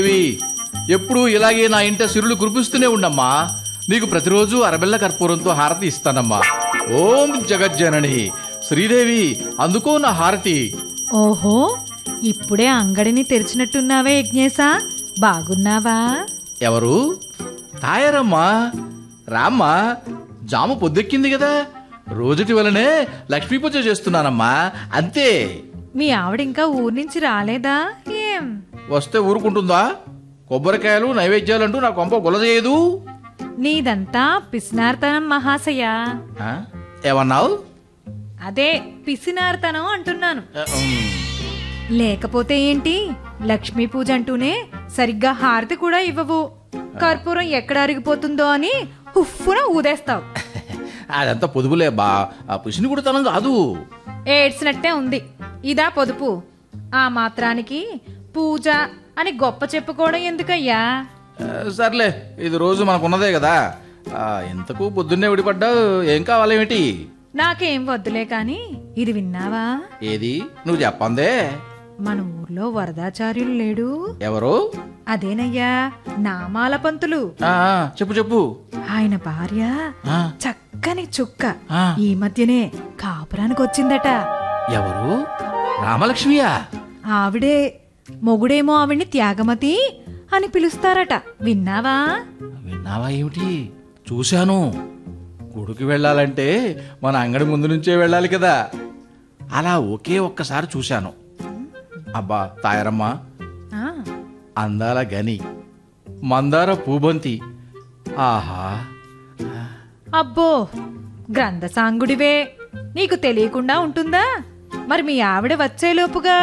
దేవి ఎప్పుడు ఇలాగే నా ఇంట సిరులు కురిపిస్తూనే ఉండమ్మా నీకు ప్రతిరోజు అరబెల్ల కర్పూరంతో హారతి ఇస్తానమ్మా ఓం జగజ్జనని శ్రీదేవి అందుకో నా హారతి ఓహో ఇప్పుడే అంగడిని తెరిచినట్టున్నావే యజ్ఞేశా బాగున్నావా ఎవరు తాయారమ్మా రామ్మా జాము పొద్దెక్కింది కదా రోజుటి వలనే లక్ష్మీ పూజ చేస్తున్నానమ్మా అంతే మీ ఆవిడ ఇంకా ఊరి నుంచి రాలేదా ఏం వస్తే ఊరుకుంటుందా కొబ్బరికాయలు నైవేద్యాలంటూ నా కొంప గులజేయదు నీదంతా పిసినార్తనం మహాశయ ఆ? ఏమన్నావు అదే పిసినార్తనం అంటున్నాను ఆ, ఉమ్. లేకపోతే ఏంటి లక్ష్మీ పూజ అంటూనే సరిగ్గా హారతి కూడా ఇవ్వవు కర్పూరం ఎక్కడ అరిగిపోతుందో అని హుఫ్ఫున ఊదేస్తావు అదంతా పొదుపులే బా ఆ పిసినిగుడితనం కాదు ఏడ్చినట్టే ఉంది ఇదా పొదుపు ఆ మాత్రానికి పూజ అని గొప్ప చెప్పుకోవడం ఎందుకయ్యా ఆ, సర్లే ఇది రోజు మనకున్నదే కదా ఆ, ఇంతకు పొద్దున్నే విడిపడ్డావు ఏం కావాలేమిటి నాకేం వద్దులే కాని ఇది విన్నావా ఏది నువ్వు చెప్పందే మన ఊర్లో వరదాచార్యులు లేడు ఎవరు అదేనయ్యా నామాల పంతులు ఆ, ఆ, చెప్పు చెప్పు ఆయన భార్య ఆ, చక్కని చుక్క ఆ. ఈ మధ్యనే కాపురానికి వచ్చిందట ఎవరు రామలక్ష్మియా ఆవిడే మొగుడేమో ఆవిడ్ని త్యాగమతి అని పిలుస్తారట విన్నావా విన్నావా ఏమిటి చూశాను గుడికి వెళ్ళాలంటే మన అంగడి ముందు నుంచే వెళ్ళాలి కదా అలా ఒకే ఒక్కసారి చూశాను అబ్బా తాయరమ్మ ఆ, అందాల గని మందార పూబంతి ఆహా అబ్బో గ్రంథ సాంగుడివే నీకు తెలియకుండా ఉంటుందా మరి మీ ఆవిడ వచ్చేలోపుగా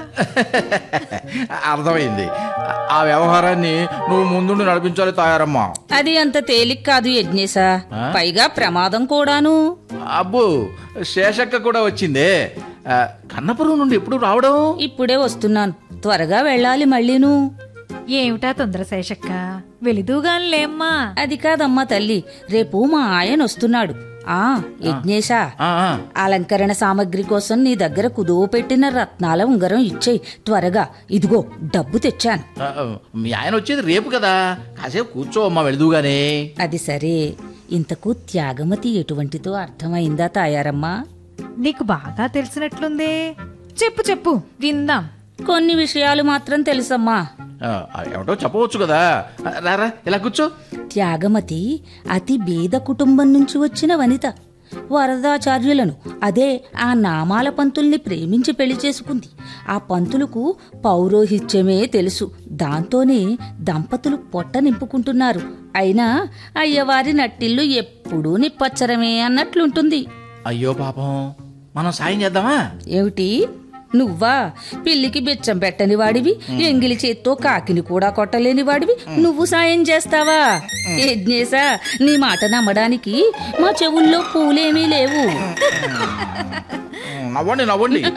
అర్థమైంది ఆ వ్యవహారాన్ని నువ్వు ముందుండి నడిపించాలి తాయారమ్మ అది అంత తేలిక కాదు యజ్ఞేశ పైగా ప్రమాదం కూడాను అబ్బో శేషక్క కూడా వచ్చిందే ఆ, కన్నపురం నుండి ఎప్పుడు రావడం ఇప్పుడే వస్తున్నాను త్వరగా వెళ్ళాలి మళ్ళీను ఏమిటా తొందర శేషక్క వెలిదూగానిలేమ్మా అది కాదమ్మా తల్లి రేపు మా ఆయన వస్తున్నాడు ఆ యజ్ఞేశ ఆ, ఆ. అలంకరణ సామగ్రి కోసం నీ దగ్గర కుదువ పెట్టిన రత్నాల ఉంగరం ఇచ్చేయి త్వరగా ఇదిగో డబ్బు తెచ్చాను ఆ, ఆ, మీ ఆయన వచ్చేది రేపు కదా కాసేపు కూర్చో అమ్మా వెళదుగానే అది సరే ఇంతకు త్యాగమతి ఎటువంటిదో అర్థమైందా తాయారమ్మా నీకు బాగా తెలిసినట్లుందే చెప్పు చెప్పు విందాం కొన్ని విషయాలు మాత్రం తెలుసమ్మా ఆ, ఏమిటో చెప్పవచ్చు కదా ఆ, రారా ఇలా కూర్చో త్యాగమతి అతి బీద కుటుంబం నుంచి వచ్చిన వనిత వరదాచార్యులను అదే ఆ నామాల పంతుల్ని ప్రేమించి పెళ్లి చేసుకుంది ఆ పంతులకు పౌరోహిత్యమే తెలుసు దాంతోనే దంపతులు పొట్ట నింపుకుంటున్నారు అయినా అయ్యవారి నట్టిల్లు ఎప్పుడూ నిప్పచ్చరమే అన్నట్లుంటుంది అయ్యో పాపం మనం సాయం చేద్దామా ఏమిటి నువ్వా పిల్లికి బిచ్చం పెట్టని వాడివి ఎంగిలి చేత్తో కాకిని కూడా కొట్టలేని వాడివి నువ్వు సాయం చేస్తావా యజ్ఞేశా నీ మాట నమ్మడానికి మా చెవుల్లో పూలేమీ లేవు నవ్వండి నవ్వండి